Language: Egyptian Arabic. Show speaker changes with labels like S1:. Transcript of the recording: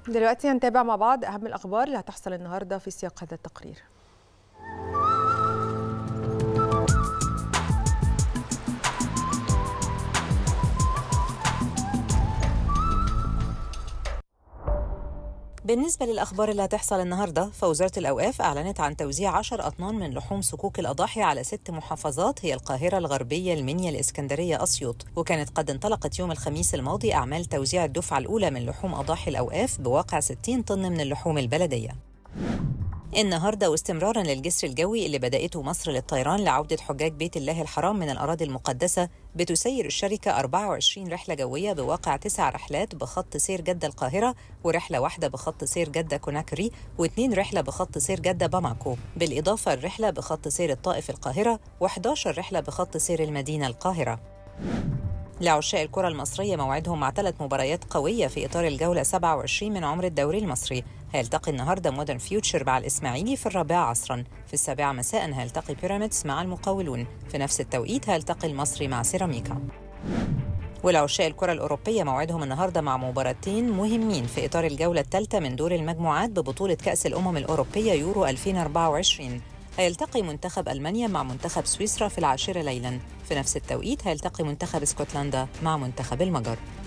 S1: دلوقتي هنتابع مع بعض أهم الأخبار اللي هتحصل النهاردة في سياق هذا التقرير
S2: بالنسبة للأخبار اللي هتحصل النهاردة فوزارة الأوقاف أعلنت عن توزيع 10 أطنان من لحوم صكوك الأضاحي على ست محافظات هي القاهرة الغربية المنيا الإسكندرية أسيوط وكانت قد انطلقت يوم الخميس الماضي أعمال توزيع الدفعة الأولى من لحوم أضاحي الأوقاف بواقع 60 طن من اللحوم البلدية النهارده واستمرارا للجسر الجوي اللي بدأته مصر للطيران لعودة حجاج بيت الله الحرام من الأراضي المقدسة بتسير الشركة 24 رحلة جوية بواقع تسع رحلات بخط سير جدة القاهرة ورحلة واحدة بخط سير جدة كوناكري واثنين رحلة بخط سير جدة باماكو بالإضافة لرحلة بخط سير الطائف القاهرة و11 رحلة بخط سير المدينة القاهرة لعشاق الكرة المصرية موعدهم مع ثلاث مباريات قوية في إطار الجولة 27 من عمر الدوري المصري هيلتقي النهاردة مودرن فيوتشر مع الإسماعيلي في الرابعة عصرا في السابعة مساء هيلتقي بيراميدز مع المقاولون في نفس التوقيت هيلتقي المصري مع سيراميكا والعشاق الكرة الأوروبية موعدهم النهاردة مع مباراتين مهمين في إطار الجولة الثالثة من دور المجموعات ببطولة كأس الأمم الأوروبية يورو 2024 هيلتقي منتخب ألمانيا مع منتخب سويسرا في العاشرة ليلا في نفس التوقيت هيلتقي منتخب اسكتلندا مع منتخب المجر